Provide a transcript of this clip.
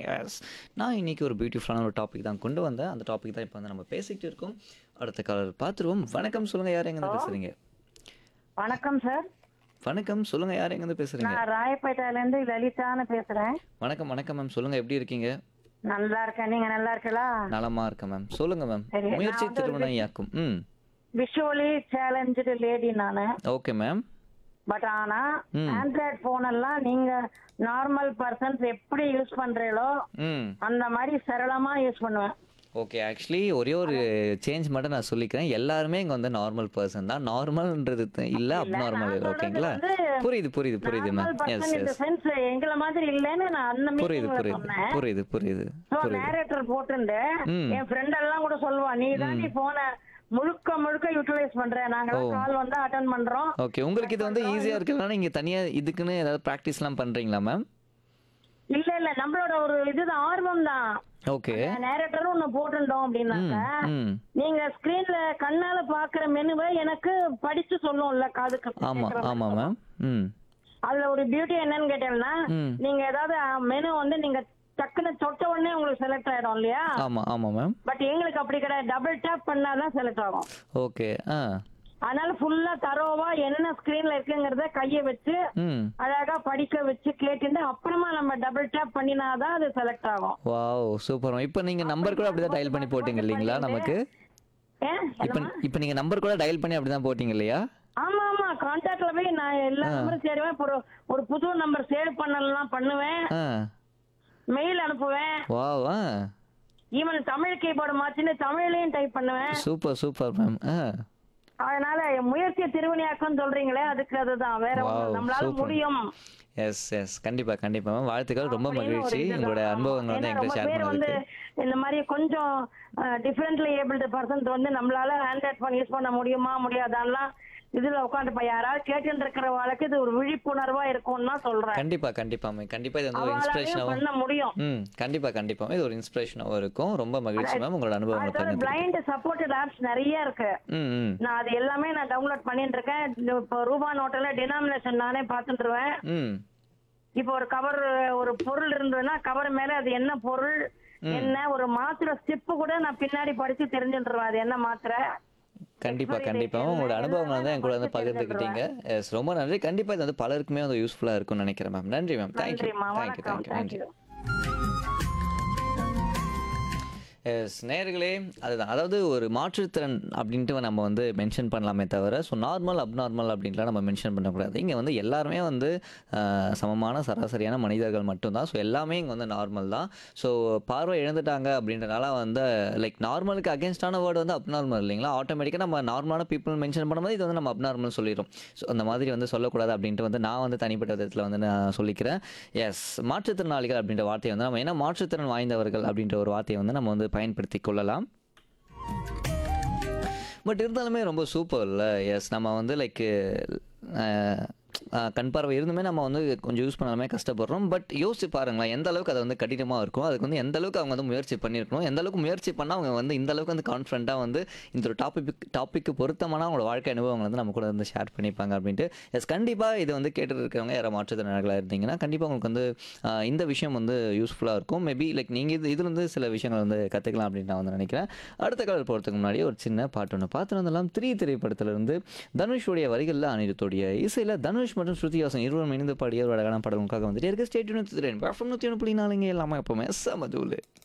S நான் இன்னைக்கு ஒரு பியூட்டிஃபுல்லான ஒரு டாபிக் தான் கொண்டு வந்தேன் அந்த டாபிக் தான் இப்போ வந்து நம்ம பேசிக்கிட்டு இருக்கோம் அடுத்த காலர் பார்த்துருவோம் வணக்கம் சொல்லுங்க யார் எங்கேருந்து பேசுறீங்க வணக்கம் சார் வணக்கம் சொல்லுங்க யார் எங்கேருந்து பேசுறீங்க நான் ராயப்பேட்டையில இருந்து லலிதான்னு பேசுறேன் வணக்கம் வணக்கம் மேம் சொல்லுங்க எப்படி இருக்கீங்க நல்லா இருக்கேன் நீங்க நல்லா இருக்கலா நலமா இருக்கேன் மேம் சொல்லுங்க மேம் சரி, நான் முயற்சி வந்து ஒரு திருவினையாக்கும் ம் விஷுவலி சேலஞ்சு லேடி நானு ஓகே மேம் பட் ஆனா ம். ஆண்ட்ராய்ட் போன் எல்லாம் நீங்க நார்மல் பர்சன்ஸ் எப்படி யூஸ் பண்றீங்களோ ம் அந்த மாதிரி சரளமா யூஸ் பண்ணுவேன் ஓகே ஆக்சுவலி ஒரே ஒரு சேஞ்ச் மட்டும் நான் சொல்லிக்கிறேன் எல்லாருமே இங்க வந்து நார்மல் பர்சன் தான் நார்மல்ன்றது இல்ல அப் நார்மல் நான் சொல்றது ஓகேங்களா வந்து புரியுது புரியுது புரியுது நார்மல் மேம் எஸ் பர்சன் இந்த எஸ் சென்ஸ் எங்களை மாதிரி இல்லைன்னு நான் அந்த புரியுது மீட்டிங்ல புரியுது சொன்னேன் புரியுது புரியுது சோ புரியுது நேரேட்டர் போட்டுண்டு ம். என் ஃப்ரெண்ட் எல்லாம் கூட சொல்லுவா நீ தான் நீ போன முழுக்க முழுக்க யூட்டிலைஸ் பண்ற நாங்க ஓ. கால் வந்து அட்டன் பண்றோம் ஓகே உங்களுக்கு இது வந்து ஈஸியா இருக்குன்னா நீங்க தனியா இதுக்குன்னு ஏதாவது ப்ராக்டிஸ்லாம் பண்றீங்களா மேம் இல்ல இல்ல நம்மளோட ஒரு இதுதான் ஆர்வம் தான் ஓகே நேரேட்டரும் ஒண்ணு போட்டுட்டோம் ம் அப்படின்னாக்க ம் நீங்க ஸ்கிரீன்ல கண்ணால பாக்குற மெனுவை எனக்கு படிச்சு சொல்லும்ல காதுக்கு ஆமா கேக்குற ஆமா மேம் ம் அதுல ஒரு பியூட்டி என்னன்னு கேட்டீங்கன்னா ம். நீங்க ஏதாவது மெனு வந்து நீங்க டக்குன்னு தொட்ட உடனே உங்களுக்கு செலக்ட் ஆயிடும் இல்லையா ஆமா ஆமா மேம் பட் எங்களுக்கு அப்படி கிடையாது டபுள் டேப் பண்ணாதான் செலக்ட் ஆகும் ஓகே ஆ அதனால ஃபுல்லா தரோவா என்ன ஸ்கிரீன்ல இருக்குங்கிறத கைய வச்சு ம் அழகா படிக்க வச்சு கேட்டுட்டு அப்புறமா நம்ம டபுள் டேப் பண்ணினாதான் அது செலக்ட் ஆகும் வாவ் சூப்பர் இப்போ நீங்க நம்பர் கூட அப்படிதான் டயல் பண்ணி போட்டீங்க இல்லைங்களா நமக்கு ஏன் இப்போ இப்போ நீங்க நம்பர் கூட டயல் பண்ணி அப்படிதான் போட்டீங்க இல்லையா ஆமா ஆமா கான்டாக்ட்ல போய் நான் எல்லா நம்பரும் சேருவேன் இப்போ ஒரு ஒரு புது நம்பர் சேவ் பண்ணலாம் பண்ணுவேன் ஆ மெயில் அனுப்புவேன் வாவ் ஆ ஈவன் தமிழ் கீபோர்டு மாத்தின்னு தமிழ்லயும் டைப் பண்ணுவேன் சூப்பர் சூப்பர் மேம் ஆ அதனால என் முயற்சியை திருவினையாக்கம் சொல்றீங்களே அதுக்கு அதுதான் வேற Wow, ஒண்ணும் நம்மளால super. முடியும் எஸ் எஸ் கண்டிப்பா கண்டிப்பா மேம் வாழ்த்துக்கள் ரொம்ப அப்படின்னு ஒரு மகிழ்ச்சி இதுதான். உங்களோட அனுபவங்களை வந்து ஏன்னா என்கிட்ட ரொம்ப ஷேர் பேர் வந்து பண்ணதுக்கு இந்த மாதிரி கொஞ்சம் டிஃபரெண்ட்லி ஏபிள்டு பர்சன்ஸ் வந்து நம்மளால ஆண்ட்ராய்ட் ஃபோன் யூஸ் பண்ண முடியுமா முடியாதான்லாம் இதுல உட்காந்துப்பா யாராவது கேட்டுட்டு இருக்கிற வாழ்க்கை இது ஒரு விழிப்புணர்வா இருக்கும்னு தான் சொல்றேன் கண்டிப்பா கண்டிப்பா மேம் கண்டிப்பா இது வந்து ஒரு அவளாலையும் இன்ஸ்பிரேஷனாகவும் பண்ண முடியும் ம் கண்டிப்பா கண்டிப்பா இது ஒரு இன்ஸ்பிரேஷனாகவும் இருக்கும் ரொம்ப மகிழ்ச்சி மேம் உங்களோட அனுபவங்களை அடுத்தது பகிர்ந்து பிளைண்ட் சப்போர்ட்டட் ஆப்ஸ் நிறைய இருக்கு ம் ம் நான் அது எல்லாமே நான் டவுன்லோட் பண்ணிட்டு இருக்கேன் இந்த இப்போ ரூபா நோட்டில் டினாமினேஷன் நானே பார்த்துட்டுருவேன் ம் இப்போ ஒரு கவர் ஒரு பொருள் இருந்ததுன்னா கவர் மேல அது என்ன பொருள் என்ன ஒரு மாத்திரை ஸ்டிப்பு கூட நான் பின்னாடி படிச்சு தெரிஞ்சுட்டுருவேன் அது என்ன மாத்திரை கண்டிப்பா Expiry கண்டிப்பா date உங்களோட என்ன, அனுபவங்களை தான் என் கூட வந்து எல்லாமே பகிர்ந்துக்கிட்டீங்க எஸ் ரொம்ப நன்றி கண்டிப்பா இது வந்து பலருக்குமே வந்து யூஸ்ஃபுல்லா இருக்கும்னு நினைக்கிறேன் மேம் நன்றி மேம் தேங்க்யூ நன்றிம்மா தேங்க்யூ வணக்கம் தேங்க்யூ நன்றி தேங்க்யூ எஸ் நேர்களே அதுதான் அதாவது ஒரு மாற்றுத்திறன் அப்படின்ட்டு நம்ம வந்து மென்ஷன் பண்ணலாமே தவிர ஸோ நார்மல் அப்நார்மல் அப்படின்ட்டுலாம் நம்ம மென்ஷன் பண்ணக்கூடாது இங்கே வந்து எல்லாருமே வந்து ஆஹ், சமமான சராசரியான மனிதர்கள் மட்டும்தான் ஸோ எல்லாமே இங்கே வந்து நார்மல் தான் ஸோ பார்வை இழந்துட்டாங்க அப்படின்றனால வந்து லைக் நார்மலுக்கு அகேன்ஸ்டான வேர்டு வந்து அப்நார்மல் இல்லைங்களா ஆட்டோமேட்டிக்காக நம்ம நார்மலான பீப்புள் மென்ஷன் பண்ணும்போது இது வந்து நம்ம அப்நார்மல் சொல்லிடும் ஸோ அந்த மாதிரி வந்து சொல்லக்கூடாது அப்படின்ட்டு வந்து நான் வந்து தனிப்பட்ட விதத்தில் வந்து நான் சொல்லிக்கிறேன் எஸ் மாற்றுத்திறனாளிகள் அப்படின்ற வார்த்தையை வந்து நம்ம ஏன்னா மாற்றுத்திறன் வாய்ந்தவர்கள் அப்படின்ற ஒரு வார்த்தையை வந்து நம்ம வந்து பயன்படுத்தி கொள்ளலாம் பட் இருந்தாலுமே ரொம்ப சூப்பர் இல்லை எஸ் நம்ம வந்து லைக் கண் பார்வை இருந்துமே நம்ம வந்து கொஞ்சம் யூஸ் பண்ணாலுமே கஷ்டப்படுறோம் பட் யோசிச்சு பாருங்களேன் எந்த அளவுக்கு அது வந்து கடினமாக இருக்கும் அதுக்கு வந்து எந்த அளவுக்கு அவங்க வந்து முயற்சி பண்ணியிருக்கணும் எந்த அளவுக்கு முயற்சி பண்ணால் அவங்க வந்து இந்த அளவுக்கு வந்து கான்ஃபிடண்ட்டாக வந்து இந்த ஒரு டாபிக் டாப்பிக்கு பொருத்தமான அவங்களோட வாழ்க்கை அனுபவங்களை வந்து நம்ம கூட வந்து ஷேர் பண்ணிப்பாங்க அப்படின்ட்டு எஸ் கண்டிப்பாக இது வந்து கேட்டுட்டு இருக்கிறவங்க யாராவது மாற்றுத்திறனாளிகளாக இருந்தீங்கன்னா கண்டிப்பாக உங்களுக்கு வந்து ஆஹ், இந்த விஷயம் வந்து யூஸ்ஃபுல்லாக இருக்கும் மேபி லைக் நீங்கள் இது இதுலேருந்து சில விஷயங்கள் வந்து கற்றுக்கலாம் அப்படின்னு நான் வந்து நினைக்கிறேன் அடுத்த காலர் போகிறதுக்கு முன்னாடி ஒரு சின்ன பாட்டு ஒன்று பார்த்து வந்தலாம் த்ரீ திரைப்படத்திலிருந்து தனுஷுடைய வரிகளில் அனிருத்தோடைய இசையில் தனுஷ் மற்றும் ஸ்ருதிஹாசன் இருவரும் இணைந்து பாடிய ஒரு அழகான படம் உங்களுக்காக வந்துட்டே இருக்கு ஸ்டேட் யூனிட் நூற்றி ஒன்று புள்ளி நாலுங்க எல்லாமே எப்பவுமே சமதூலு